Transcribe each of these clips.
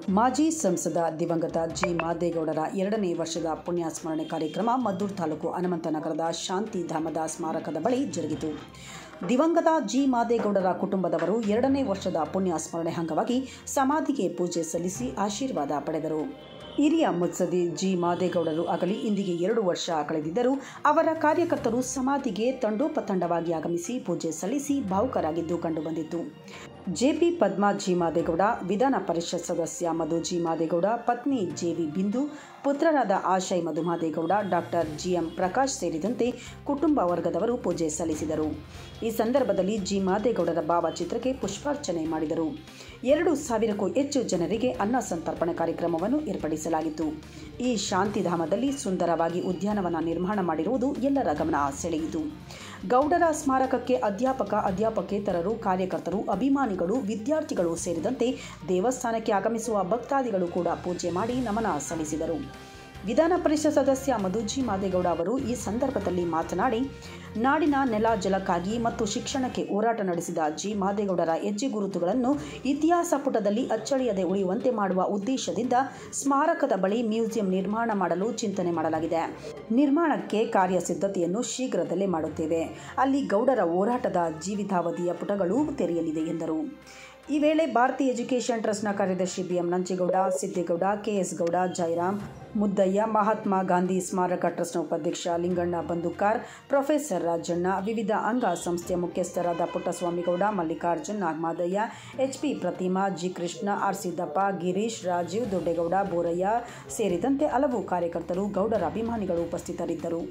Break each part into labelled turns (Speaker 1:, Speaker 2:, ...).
Speaker 1: ಮಾಜಿ ಸಂಸದ ದಿವಂಗತ ಜಿ ಮಾದೇಗೌಡರ ಎರಡನೇ ವರ್ಷದ ಪುಣ್ಯಸ್ಮರಣೆ ಕಾರ್ಯಕ್ರಮ ಮದ್ದೂರು ತಾಲೂಕು ಹನುಮಂತನಗರದ ಶಾಂತಿಧಾಮದ ಸ್ಮಾರಕದ ಬಳಿ ಜರುಗಿತು ದಿವಂಗತ ಜಿ ಮಾದೇಗೌಡರ ಕುಟುಂಬದವರು ಎರಡನೇ ವರ್ಷದ ಪುಣ್ಯಸ್ಮರಣೆ ಅಂಗವಾಗಿ ಸಮಾಧಿಗೆ ಪೂಜೆ ಸಲ್ಲಿಸಿ ಆಶೀರ್ವಾದ ಪಡೆದರು ಹಿರಿಯ ಮುತ್ಸದಿ ಜಿ ಮಾದೇಗೌಡರು ಆಗಲಿ ಇಂದಿಗೆ ಎರಡು ವರ್ಷ ಕಳೆದಿದ್ದರೂ ಅವರ ಕಾರ್ಯಕರ್ತರು ಸಮಾಧಿಗೆ ತಂಡೋಪತಂಡವಾಗಿ ಆಗಮಿಸಿ ಪೂಜೆ ಸಲ್ಲಿಸಿ ಭಾವುಕರಾಗಿದ್ದು ಕಂಡುಬಂದಿತ್ತು ಜೆಪಿ ಪದ್ಮಾ ಜಿ ಮಾದೇಗೌಡ ವಿಧಾನ ಪರಿಷತ್ ಸದಸ್ಯ ಮಧು ಜಿ ಮಾದೇಗೌಡ ಪತ್ನಿ ಜೆವಿ ಬಿಂದು ಪುತ್ರರಾದ ಆಶಯ್ ಮಧುಮಾದೇಗೌಡ ಡಾಕ್ಟರ್ ಜಿಎಂ ಪ್ರಕಾಶ್ ಸೇರಿದಂತೆ ಕುಟುಂಬ ವರ್ಗದವರು ಪೂಜೆ ಸಲ್ಲಿಸಿದರು ಈ ಸಂದರ್ಭದಲ್ಲಿ ಜಿ ಮಾದೇಗೌಡರ ಭಾವಚಿತ್ರಕ್ಕೆ ಪುಷ್ಪಾರ್ಚನೆ ಮಾಡಿದರು ಎರಡು ಸಾವಿರಕ್ಕೂ ಹೆಚ್ಚು ಜನರಿಗೆ ಅನ್ನ ಸಂತರ್ಪಣೆ ಕಾರ್ಯಕ್ರಮವನ್ನು ಏರ್ಪಡಿಸಲಾಗಿತ್ತು ಈ ಶಾಂತಿಧಾಮದಲ್ಲಿ ಸುಂದರವಾಗಿ ಉದ್ಯಾನವನ ನಿರ್ಮಾಣ ಮಾಡಿರುವುದು ಎಲ್ಲರ ಗಮನ ಸೆಳೆಯಿತು ಗೌಡರ ಸ್ಮಾರಕಕ್ಕೆ ಅಧ್ಯಾಪಕ ಅಧ್ಯಾಪಕೇತರರು ಕಾರ್ಯಕರ್ತರು ಅಭಿಮಾನಿಗಳು ವಿದ್ಯಾರ್ಥಿಗಳು ಸೇರಿದಂತೆ ದೇವಸ್ಥಾನಕ್ಕೆ ಆಗಮಿಸುವ ಭಕ್ತಾದಿಗಳು ಕೂಡ ಪೂಜೆ ಮಾಡಿ ನಮನ ಸಲ್ಲಿಸಿದರು ವಿಧಾನ ಪರಿಷತ್ ಸದಸ್ಯ ಮಧುಜಿ ಮಾದೇಗೌಡ ಅವರು ಈ ಸಂದರ್ಭದಲ್ಲಿ ಮಾತನಾಡಿ ನಾಡಿನ ನೆಲ ಜಲಕ್ಕಾಗಿ ಮತ್ತು ಶಿಕ್ಷಣಕ್ಕೆ ಹೋರಾಟ ನಡೆಸಿದ ಜಿ ಮಾದೇಗೌಡರ ಹೆಜ್ಜೆ ಗುರುತುಗಳನ್ನು ಇತಿಹಾಸ ಪುಟದಲ್ಲಿ ಅಚ್ಚಳಿಯದೆ ಉಳಿಯುವಂತೆ ಮಾಡುವ ಉದ್ದೇಶದಿಂದ ಸ್ಮಾರಕದ ಬಳಿ ಮ್ಯೂಸಿಯಂ ನಿರ್ಮಾಣ ಮಾಡಲು ಚಿಂತನೆ ಮಾಡಲಾಗಿದೆ ನಿರ್ಮಾಣಕ್ಕೆ ಕಾರ್ಯಸಿದ್ಧತೆಯನ್ನು ಶೀಘ್ರದಲ್ಲೇ ಮಾಡುತ್ತೇವೆ ಅಲ್ಲಿ ಗೌಡರ ಹೋರಾಟದ ಜೀವಿತಾವಧಿಯ ಪುಟಗಳು ತೆರೆಯಲಿದೆ ಎಂದರು ಈ ವೇಳೆ ಭಾರತೀಯ ಎಜುಕೇಷನ್ ಟ್ರಸ್ಟ್ನ ಕಾರ್ಯದರ್ಶಿ ಬಿಎಂ ನಂಜೇಗೌಡ ಸಿದ್ದೇಗೌಡ ಕೆಎಸ್ ಗೌಡ ಜಯರಾಮ್ ಮುದ್ದಯ್ಯ ಮಹಾತ್ಮ ಗಾಂಧಿ ಸ್ಮಾರಕ ಟ್ರಸ್ಟ್ನ ಉಪಾಧ್ಯಕ್ಷ ಲಿಂಗಣ್ಣ ಬಂದುಕಾರ್ ಪ್ರೊಫೆಸರ್ ರಾಜಣ್ಣ ವಿವಿಧ ಅಂಗ ಸಂಸ್ಥೆಯ ಮುಖ್ಯಸ್ಥರಾದ Puttaswamygowda Mallikarjun Nagamadaiah H P Pratima G Krishna R Siddappa Girish Rajeev Doddegowda Boraiah ಸೇರಿದಂತೆ ಹಲವು ಕಾರ್ಯಕರ್ತರು ಗೌಡರ ಅಭಿಮಾನಿಗಳು ಉಪಸ್ಥಿತರಿದ್ದರು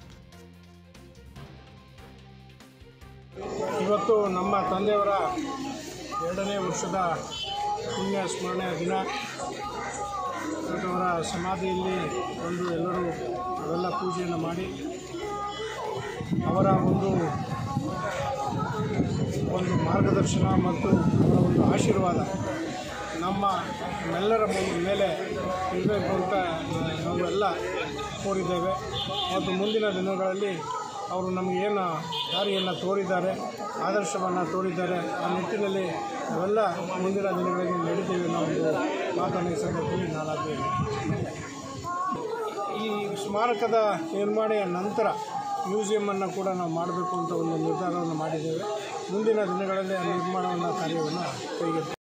Speaker 2: ಇವತ್ತು ನಮ್ಮ ತಂದೆಯವರ ಎರಡನೇ ವರ್ಷದ ಪುಣ್ಯ ಸ್ಮರಣೆಯ ದಿನ ಅವರ ಸಮಾಧಿಯಲ್ಲಿ ಬಂದು ಎಲ್ಲರೂ ಅವೆಲ್ಲ ಪೂಜೆಯನ್ನು ಮಾಡಿ ಅವರ ಒಂದು ಒಂದು ಮಾರ್ಗದರ್ಶನ ಮತ್ತು ಅವರ ಒಂದು ಆಶೀರ್ವಾದ ನಮ್ಮ ನಮ್ಮೆಲ್ಲರ ಮು- ಮೇಲೆ ಇರಬೇಕು ಅಂತ ನಾವೆಲ್ಲ ಕೋರಿದ್ದೇವೆ ಮತ್ತು ಮುಂದಿನ ದಿನಗಳಲ್ಲಿ ಅವರು ನಮಗೇನು ದಾರಿಯನ್ನು ತೋರಿದ್ದಾರೆ ಆದರ್ಶವನ್ನು ತೋರಿದ್ದಾರೆ ಆ ನಿಟ್ಟಿನಲ್ಲಿ ನಾವೆಲ್ಲ ಮುಂದಿನ ದಿನಗಳಲ್ಲಿ ನಡೀತೀವಿ ಅನ್ನೋ ಒಂದು ಮಾತನ್ನು ಈ ಸಂದರ್ಭದಲ್ಲಿ ನಾನು ಹಾಕ್ತೇನೆ ಈ ಸ್ಮಾರಕದ ನಿರ್ಮಾಣೆಯ ನಂತರ ಮ್ಯೂಸಿಯಮನ್ನು ಕೂಡ ನಾವು ಮಾಡಬೇಕು ಅಂತ ಒಂದು ನಿರ್ಧಾರವನ್ನು ಮಾಡಿದ್ದೇವೆ ಮುಂದಿನ ದಿನಗಳಲ್ಲಿ ಆ ನಿರ್ಮಾಣವನ್ನು ಕಾರ್ಯವನ್ನು ಕೈಗೆತ್ತಿದ್ದೇವೆ